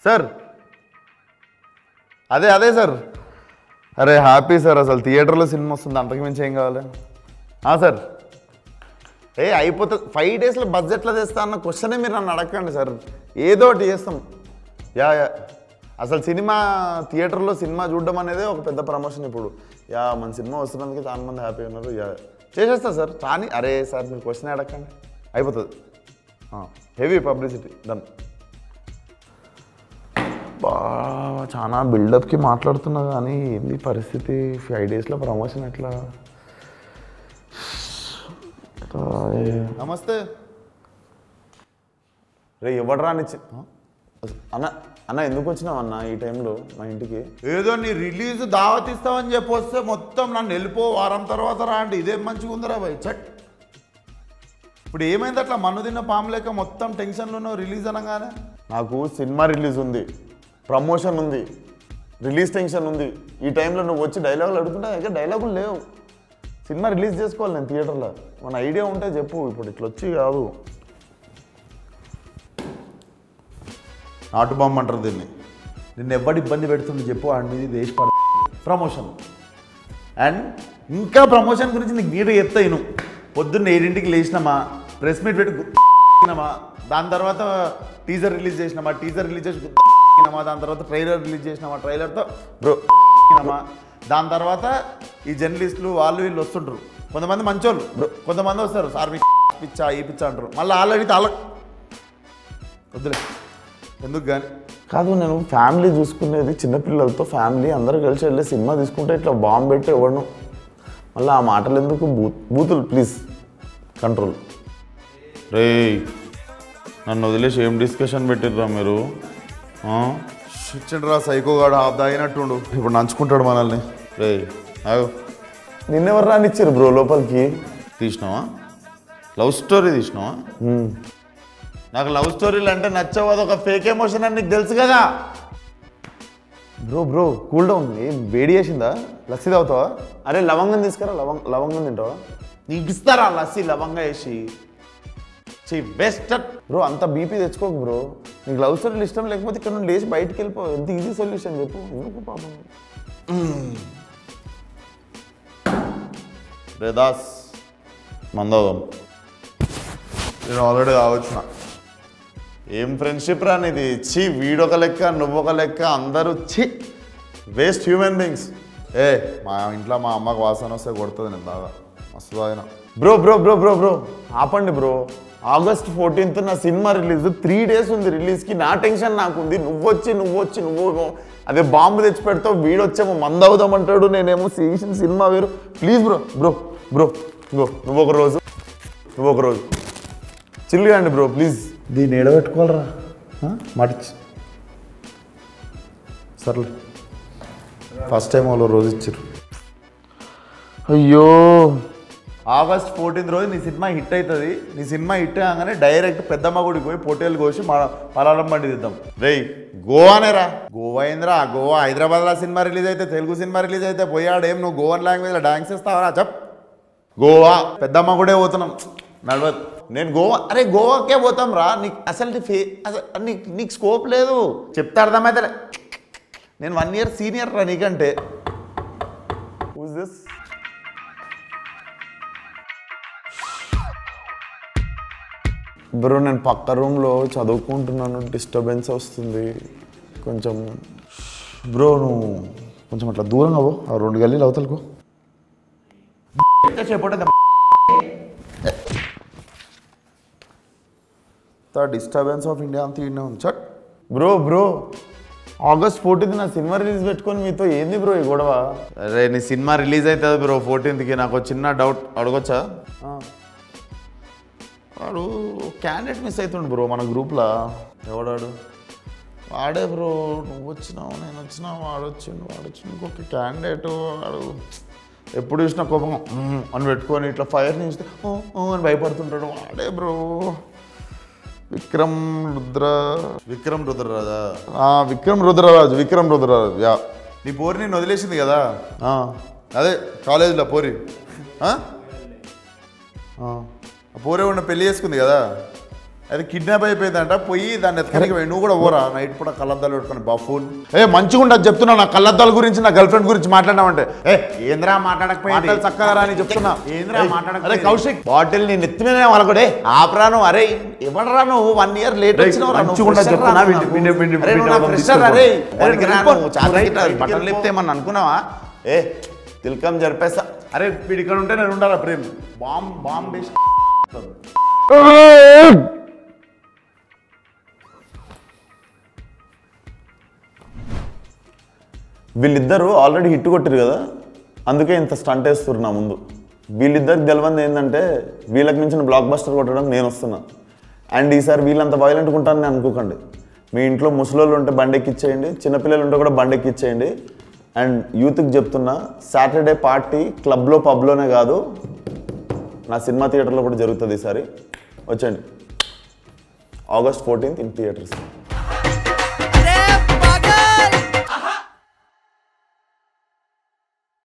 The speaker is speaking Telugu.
సార్ అదే అదే సార్ అరే హ్యాపీ సార్ అసలు థియేటర్లో సినిమా వస్తుంది అంతకు మించి ఏం కావాలి ఆ, సార్ ఏ అయిపోతుంది ఫైవ్ డేస్లో బడ్జెట్లో తెస్తా అన్న క్వశ్చనే మీరు నన్ను అడగండి సార్ ఏదో ఒకటి చేస్తాం యా యా అసలు సినిమా థియేటర్లో సినిమా చూడడం అనేది ఒక పెద్ద ప్రమోషన్ ఇప్పుడు యా మన సినిమా వస్తున్నందుకు చాలా మంది హ్యాపీ ఉన్నారు యా చేసేస్తా సార్ కానీ అరే సార్ మీరు క్వశ్చన్ అడగండి అయిపోతుంది హెవీ పబ్లిసిటీ డన్ బా చాలా బిల్డప్కి మాట్లాడుతున్నా కానీ ఏంది పరిస్థితి ఫైవ్ డేస్లో ప్రమోషన్ ఎట్లా నమస్తే రే ఎవడు రానిచ్చి అన్న అన్న ఎందుకు వచ్చినావు అన్న ఈ టైంలో మా ఇంటికి ఏదో నీ రిలీజ్ దావత్ ఇస్తామని చెప్పి వస్తే మొత్తం నన్ను వెళ్ళిపో వారం తర్వాత రా అంటే ఇదేం మంచిగా ఉందిరా భయ్ చట్ ఇప్పుడు ఏమైంది అట్లా మన్ను తిన్న పాము లేక మొత్తం టెన్షన్లో రిలీజ్ అనగానే నాకు సినిమా రిలీజ్ ఉంది ప్రమోషన్ ఉంది రిలీజ్ టెన్షన్ ఉంది ఈ టైంలో నువ్వు వచ్చి డైలాగులు అడుగుతుంటే దగ్గర డైలాగులు లేవు సినిమా రిలీజ్ చేసుకోవాలి నేను థియేటర్లో మన ఐడియా ఉంటే చెప్పు ఇప్పుడు ఇట్లా వచ్చి కాదు నాటు బాంబు అంటారు దీన్ని నిన్ను ఎవడు ఇబ్బంది పెడుతుండే చెప్పు వాడి మీద దేశ ప్రమోషన్ అండ్ ఇంకా ప్రమోషన్ గురించి నీకు నీట్గా చెప్తా నేను పొద్దున్న ఏడింటికి లేచినామా ప్రెస్ మీట్ పెట్టి గుర్తినామా దాని తర్వాత టీజర్ రిలీజ్ చేసినామా టీజర్ రిలీజ్ చేసి గుర్తినామా దాని తర్వాత ట్రైలర్ రిలీజ్ చేసినామా ట్రైలర్తో బ్రో నామా దాని తర్వాత ఈ జర్నలిస్టులు వాళ్ళు వీళ్ళు వస్తుంటారు కొంతమంది మంచోళ్ళు బ్రో కొంతమంది వస్తారు సార్ మీకు పిచ్చా ఈ పిచ్చా అంటారు మళ్ళీ ఆల్రెడీ తాళ వద్దులే ఎందుకు కానీ కాదు నేను ఫ్యామిలీ చూసుకునేది చిన్నపిల్లలతో ఫ్యామిలీ అందరూ కలిసి వెళ్ళి సినిమా తీసుకుంటే ఇట్లా బాంబు పెట్టి ఇవ్వడం మళ్ళీ ఆ మాటలు ఎందుకు బూ బూతులు ప్లీజ్ కంట్రోల్ రే నన్ను వదిలేసి ఏం డిస్కషన్ పెట్టిర్రా మీరు ఆ? రా సైకోగాడు హాఫ్ దాగినట్టుండు ఇప్పుడు నంచుకుంటాడు మనల్ని రే ఆగు నిన్నెవరు రానిచ్చారు బ్రో లోపలికి తీసినావా లవ్ స్టోరీ తీసినావా నాకు లవ్ స్టోరీలు అంటే నచ్చవు అదొక ఫేక్ ఎమోషన్ అని నీకు తెలుసు కదా బ్రో బ్రో కూల్ డౌన్ ఏం వేడి చేసిందా లస్సీ తాగుతావా అరే లవంగం తీసుకురా లవంగ లవంగం తింటావా నీకు ఇస్తారా లస్సీ లవంగా వేసి చీ బెస్ట్ బ్రో అంత బీపీ తెచ్చుకోకు బ్రో నీకు లవ్ స్టోరీలు ఇష్టం లేకపోతే ఇక్కడ నుండి లేచి బయటికి వెళ్ళిపో ఎంత ఈజీ సొల్యూషన్ చెప్పు ఎందుకు పాపం రే దాస్ మందోదం నేను ఆల్రెడీ కావచ్చిన ఏం ఫ్రెండ్షిప్ రా నీది ఛీ వీడొక లెక్క నువ్వొక లెక్క అందరూ ఛీ వేస్ట్ హ్యూమన్ బీయింగ్స్ ఏ మా ఇంట్లో మా అమ్మకు వాసన వస్తే కొడుతుంది నేను బాగా మస్తు తాగిన bro bro bro bro bro ఆపండి బ్రో ఆగస్ట్ ఫోర్టీన్త్ నా సినిమా రిలీజ్ త్రీ డేస్ ఉంది రిలీజ్కి నా టెన్షన్ నాకుంది నువ్వు వచ్చి నువ్వు వచ్చి నువ్వు అదే బాంబు తెచ్చి పెడతావు వీడొచ్చేమో మంద అవుదామంటాడు నేనేమో చేసిన సినిమా వేరు ప్లీజ్ బ్రో బ్రో బ్రో ఇంకో నువ్వు ఒక రోజు నువ్వు ఒక రోజు చిల్లుగా అండి బ్రో ప్లీజ్ దీన్ని ఎడబెట్టుకోవాలరా మడిచి సర్లే ఫస్ట్ టైం వాళ్ళు రోజు ఇచ్చారు అయ్యో ఆగస్ట్ ఫోర్టీన్త్ రోజు నీ సినిమా హిట్ అవుతుంది నీ సినిమా హిట్ కాగానే డైరెక్ట్ పెద్దమ్మ గుడికి పోయి పొట్టేలు కోసి మా పలారం బండి తీద్దాం రేయ్ గోవానే రా గోవా ఏంద్రా గోవా హైదరాబాద్లో సినిమా రిలీజ్ అయితే తెలుగు సినిమా రిలీజ్ అయితే పోయాడు ఏం నువ్వు గోవన్ లాంగ్వేజ్లో డాన్స్ చేస్తావరా చెప్ గోవా పెద్దమ్మ గుడే పోతున్నాం నడవ నేను గోవా అరే గోవాకే పోతాం రా నీకు అసలు నీ ఫే అసలు నీకు నీకు స్కోప్ లేదు చెప్తే అర్థమైతే నేను వన్ ఇయర్ సీనియర్ రా నీకంటే హూస్ దిస్ బ్రో నేను పక్క రూమ్లో చదువుకుంటున్నాను డిస్టర్బెన్స్ వస్తుంది కొంచెం బ్రో నువ్వు కొంచెం అట్లా దూరంగా పో ఆ రెండు గల్లీలు అవతలకు డిస్టర్బెన్స్ ఆఫ్ ఇండియా అంత ఇండియా ఉంది చట్ బ్రో బ్రో ఆగస్ట్ ఫోర్టీన్త్ నా సినిమా రిలీజ్ పెట్టుకొని మీతో ఏంది బ్రో ఈ గొడవ అరే నీ సినిమా రిలీజ్ అవుతుంది బ్రో ఫోర్టీన్త్కి నాకు ఒక చిన్న డౌట్ అడగొచ్చా వాడు క్యాండిడేట్ మిస్ అవుతుండు బ్రో మన గ్రూప్లో ఎవడాడు వాడే బ్రో నువ్వు వచ్చినావు నేను వచ్చినా వాడు వచ్చిండు వాడు వచ్చిండు ఇంకొక క్యాండిడేట్ వాడు ఎప్పుడు చూసినా కోపం "ఉమ్" అని పెట్టుకొని ఇట్లా ఫైర్ నుంచి "ఓ, ఓ" అని భయపడుతుంటాడు వాడే బ్రో విక్రమ్ రుద్ర విక్రమ్ రుద్రరాజా ఆ, విక్రమ్ రుద్రరాజు విక్రమ్ రుద్రరాజు యా నీ పోరి నేను వదిలేసింది కదా ఆ, అదే కాలేజీలో పోరి ఆ? ఆ పోరే ఉన్న పెళ్లి చేసుకుంది కదా అది కిడ్నాప్ అయిపోయిందంట పోయి దాన్ని ఎత్తుకనికి పోయి నువ్వు కూడా పోరా నైట్ పూట కళ్ళద్దాలు పెట్టుకొని బఫూన్ ఏ మంచిగా ఉండదు చెప్తున్నా నా కళ్ళద్దాల గురించి నా గర్ల్ ఫ్రెండ్ గురించి మాట్లాడినామంటే ఏ ఏంద్రా మాట్లాడకపోయింది మాటలు చక్కగా రా అని చెప్తున్నా ఏంద్రా ఏయ్, మాట్లాడకపోయింది? అరే కౌశిక్ బాటిల్ నేను ఎత్తిమీద వాళ్ళకుడే ఆపరా నువ్వు అరే ఎవడరా నువ్వు వన్ ఇయర్ లేట్ రేయ్, వచ్చినావు మంచిగా ఉండదు చెప్తున్నా, వీడి- వీడి- వీడి- వీడి ఎవరో తీసుకెళ్ళిపో. అరే అరే, నువ్వు వెళ్ళిపో. రైట్, రైట్, బట్టలు వెళ్ళిపో. లేపితే ఏమన్నా అనుకున్నావా ఏ తిలకం జరిపేస్తా అరే వీడు ఇక్కడ ఉంటే నేను ఉండాలా ప్రేమ్ బాంబ్ బాంబ్ వేసి వీళ్ళిద్దరూ ఆల్రెడీ హిట్ కొట్టారు కదా అందుకే ఇంత స్టంట్ వేస్తున్నారు నా ముందు వీళ్ళిద్దరికి తెలియంది ఏంటంటే వీళ్ళకి మించిన బ్లాక్ బస్టర్ కొట్టడం నేను వస్తున్నా అండ్ ఈసారి వీళ్ళంత వైలెంట్గా ఉంటారని అనుకోకండి మీ ఇంట్లో ముసలోళ్ళు ఉంటే బండి ఎక్కిచ్చేయండి చిన్నపిల్లలు ఉంటే కూడా బండి ఎక్కిచ్చేయండి అండ్ యూత్కి చెప్తున్నా సాటర్డే పార్టీ క్లబ్లో పబ్లోనే కాదు నా సినిమా థియేటర్లో కూడా జరుగుతుంది ఈసారి వచ్చండి ఆగస్ట్ ఫోర్టీన్త్ ఇన్ థియేటర్స్